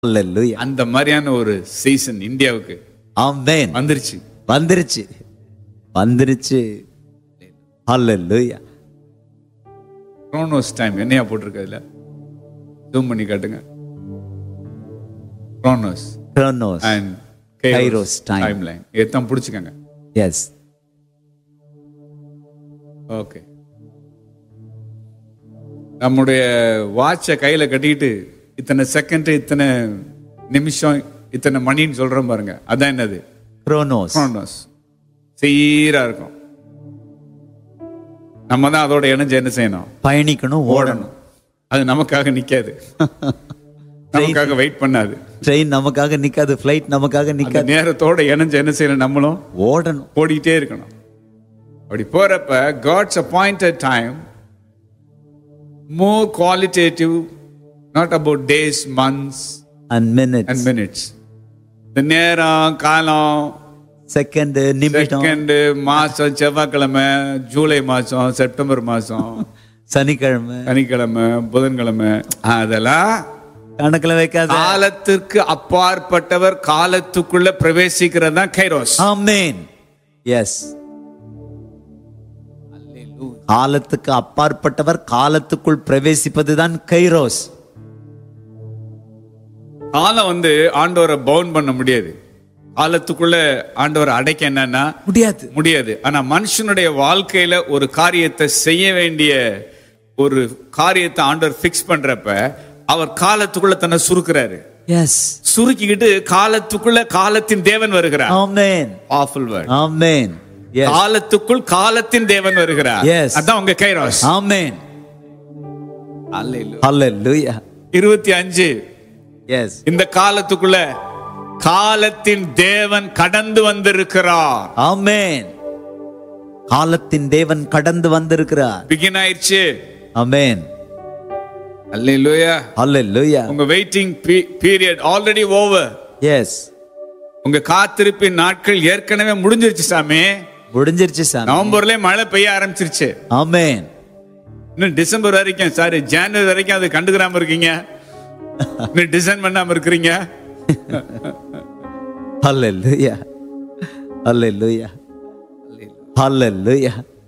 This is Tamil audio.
Hallelujah. அந்த மாதிரியான ஒரு சீசன் இந்தியாவுக்கு Amen. வந்துருச்சு வந்துருச்சு வந்துருச்சு Hallelujah. குரோனோஸ் டைம் என்னையா போட்டிருக்கு அதுல ஜூம் பண்ணி காட்டுங்க குரோனோஸ் Chronos. And Kairos time. Time line எத்தான் பிடிச்சிக்கங்க Yes. Okay நம்முடைய வாட்சை கையில கட்டிக்கிட்டு இத்தனை செகண்ட் இத்தனை நிமிஷம் இத்தனை மணின்னு சொல்றோம் பாருங்க அதான் என்னது Chronos. குரோனோஸ் சீரா இருக்கும் நம்ம தான் அதோட இணைஞ்சு என்ன செய்யணும் பயணிக்கணும் ஓடணும் ஓடணும் அது நமக்காக நிக்காது நமக்காக வெயிட் பண்ணாது ட்ரெயின் நமக்காக நிக்காது ஃபிளைட் நமக்காக அந்த நிக்காது நேரத்தோட இணைஞ்சு என்ன செய்யணும் நம்மளும் ஓடணும் ஓடிட்டே இருக்கணும் அப்படி போறப்ப God's appointed time more qualitative not about days months and minutes and minutes இந்த நேரம் காலம் செகண்ட் நிமிடம் செகண்ட் மாசம் செவ்வாய்க்கிழமை ஜூலை மாசம் செப்டம்பர் மாசம் சனிக்கிழமை சனிக்கிழமை புதன்கிழமை அதெல்லாம் கணக்குல வைக்காத காலத்திற்கு அப்பாற்பட்டவர் காலத்துக்குள்ள பிரவேசிக்கிறது தான் கைரோஸ் ஆமென் எஸ் காலத்துக்கு அப்பாற்பட்டவர் காலத்துக்குள் பிரவேசிப்பதுதான் கைரோஸ் காலம் வந்து ஆண்டவரை பவுன் பண்ண முடியாது காலத்துக்குள்ள ஆண்டவரை அடைக்க என்னன்னா முடியாது முடியாது ஆனா மனுஷனுடைய வாழ்க்கையில ஒரு காரியத்தை செய்ய வேண்டிய ஒரு காரியத்தை ஆண்டவர் ஃபிக்ஸ் பண்றப்ப அவர் காலத்துக்குள்ள தன்னை சுருக்குறாரு எஸ் சுருக்கிக்கிட்டு காலத்துக்குள்ள காலத்தின் தேவன் வருகிறார் amen powerful word amen yes காலத்துக்குள் காலத்தின் தேவன் வருகிறார் Yes. அதான் உங்க கைரோஸ் ஆமென் ஹalleluya இருபத்தி அஞ்சு எஸ் இந்த காலத்துக்குள்ள காலத்தின் தேவன் கடந்து வந்திருக்கிறார் ஆமென் காலத்தின் தேவன் கடந்து வந்திருக்கிறார் பிகின் ஆயிடுச்சு ஆமென் அல்லேலூயா ஹalleluya உங்க waiting period already over yes உங்க காத்திருப்பின் நாட்கள் ஏற்கனவே முடிஞ்சிருச்சு சாமி முடிஞ்சிருச்சு சாமி நவம்பர்லயே மழை பெய்ய ஆரம்பிச்சிருச்சு ஆமென் இன்னும் டிசம்பர் வரைக்கும் சாரி ஜனவரி வரைக்கும் அது கண்டுக்கிறாம இருக்கீங்க இன்னும் டிசைன் பண்ணாம இருக்கிறீங்க ஹalleluya ஹalleluya ஹalleluya